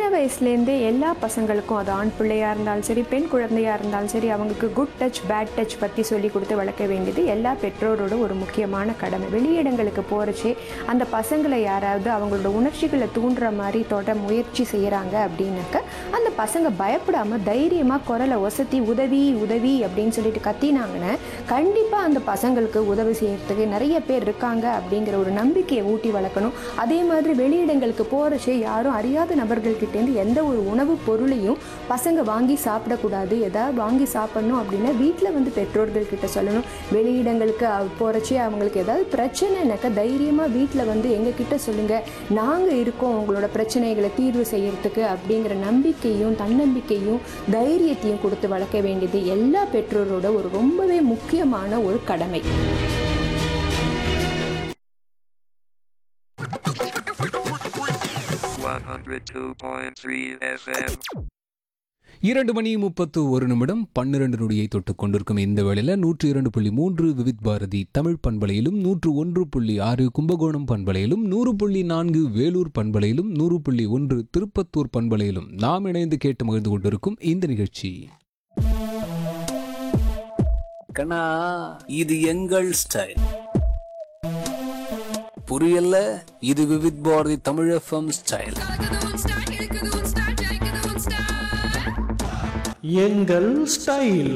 வயசுலேருந்தே எல்லா பசங்களுக்கும் அது ஆண் பிள்ளையாக இருந்தாலும் சரி பெண் குழந்தையாக இருந்தாலும் சரி அவங்களுக்கு குட் டச் பேட் டச் பற்றி சொல்லி கொடுத்து வளர்க்க வேண்டியது எல்லா பெற்றோரோட ஒரு முக்கியமான கடமை வெளியிடங்களுக்கு போகிறச்சே அந்த பசங்களை யாராவது அவங்களோட உணர்ச்சிகளை தூண்டுற மாதிரி தொட முயற்சி செய்கிறாங்க அப்படின்னாக்க அந்த பசங்க பயப்படாமல் தைரியமாக குரலை ஒசத்தி உதவி உதவி அப்படின்னு சொல்லிட்டு கத்தினாங்கன்னா கண்டிப்பாக அந்த பசங்களுக்கு உதவி செய்யறதுக்கு நிறைய பேர் இருக்காங்க அப்படிங்கிற ஒரு நம்பிக்கையை ஊட்டி வளர்க்கணும் அதே மாதிரி வெளியிடங்களுக்கு போகிறச்சே யாரும் அறியாத நபர்கள்கிட்டேருந்து எந்த ஒரு உணவுப் பொருளையும் பசங்க வாங்கி சாப்பிடக்கூடாது எதாவது வாங்கி சாப்பிடணும் அப்படின்னா வீட்டில் வந்து பெற்றோர்கள் கிட்ட சொல்லணும் வெளியிடங்களுக்கு போகிறச்சே அவங்களுக்கு ஏதாவது பிரச்சனைனாக்கா தைரியமாக வீட்டில் வந்து எங்ககிட்ட சொல்லுங்கள் நாங்கள் இருக்கோம் உங்களோட பிரச்சனைகளை தீர்வு செய்யறதுக்கு அப்படிங்கிற நம்பிக்கையும் தன்னம்பிக்கையும் தைரியத்தையும் கொடுத்து வளர்க்க வேண்டியது எல்லா பெற்றோரோட ஒரு ரொம்பவே முக்கியமான ஒரு கடமை One hundred two point three FM. இரண்டு மணி முப்பத்து ஒரு நிமிடம் பன்னிரண்டு நொடியை தொட்டுக் கொண்டிருக்கும் இந்த வேளையில் நூற்று இரண்டு புள்ளி மூன்று விவித் பாரதி தமிழ் பண்பலையிலும் நூற்று ஒன்று புள்ளி ஆறு கும்பகோணம் பண்பலையிலும் நூறு புள்ளி நான்கு வேலூர் பண்பலையிலும் நூறு புள்ளி ஒன்று திருப்பத்தூர் பண்பலையிலும் நாம் இணைந்து கேட்டு மகிழ்ந்து கொண்டிருக்கும் இந்த நிகழ்ச்சி கண்ணா இது எங்கள் ஸ்டைல் புரியல இது விவித் பாரதி தமிழ் எஃப்எம் ஸ்டைல் எங்கள் ஸ்டைல்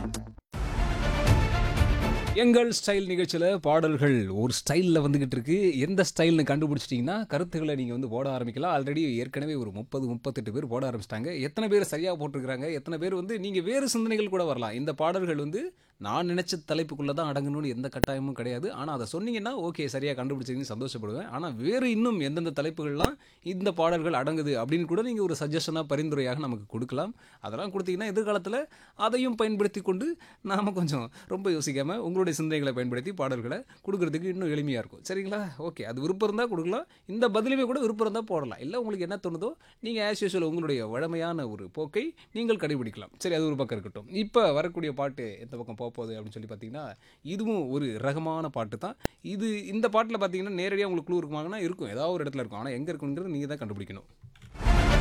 எங்கள் ஸ்டைல் நிகழ்ச்சியில் பாடல்கள் ஒரு ஸ்டைலில் வந்துகிட்டு இருக்கு எந்த ஸ்டைல்னு கண்டுபிடிச்சிட்டிங்கன்னா கருத்துக்களை நீங்கள் வந்து போட ஆரம்பிக்கலாம் ஆல்ரெடி ஏற்கனவே ஒரு முப்பது முப்பத்தெட்டு பேர் போட ஆரம்பிச்சிட்டாங்க எத்தனை பேர் சரியாக போட்டிருக்கிறாங்க எத்தனை பேர் வந்து நீங்கள் வேறு சிந்தனைகள் கூட வரலாம் இந்த பாடல்கள் வந்து நான் நினச்ச தலைப்புக்குள்ளே தான் அடங்கணும்னு எந்த கட்டாயமும் கிடையாது ஆனால் அதை சொன்னீங்கன்னா ஓகே சரியாக கண்டுபிடிச்சிங்கன்னு சந்தோஷப்படுவேன் ஆனால் வேறு இன்னும் எந்தெந்த தலைப்புகள்லாம் இந்த பாடல்கள் அடங்குது அப்படின்னு கூட நீங்கள் ஒரு சஜஷனாக பரிந்துரையாக நமக்கு கொடுக்கலாம் அதெல்லாம் கொடுத்தீங்கன்னா எதிர்காலத்தில் அதையும் பயன்படுத்தி கொண்டு நாம் கொஞ்சம் ரொம்ப யோசிக்காமல் உங்களுடைய சிந்தனைகளை பயன்படுத்தி பாடல்களை கொடுக்கறதுக்கு இன்னும் எளிமையாக இருக்கும் சரிங்களா ஓகே அது விருப்பம் இருந்தால் கொடுக்கலாம் இந்த பதிலுமே கூட விருப்பம் இருந்தால் போடலாம் இல்லை உங்களுக்கு என்ன தோணுதோ நீங்கள் ஆஸ் யூஸ்வல் உங்களுடைய வழமையான ஒரு போக்கை நீங்கள் கடைபிடிக்கலாம் சரி அது ஒரு பக்கம் இருக்கட்டும் இப்போ வரக்கூடிய பாட்டு எந்த பக்கம் போக போகுது அப்படின்னு சொல்லி பார்த்தீங்கன்னா இதுவும் ஒரு ரகமான பாட்டு தான் இது இந்த பாட்டில் பார்த்தீங்கன்னா நேரடியாக உங்களுக்கு க்ளூ இருக்குமாங்கன்னா இருக்கும் ஏதாவது ஒரு இடத்துல இருக்கும் ஆனால் எங்கே இருக்குங்கிறது நீங்கள் தான் கண்டுபிடிக்கணும்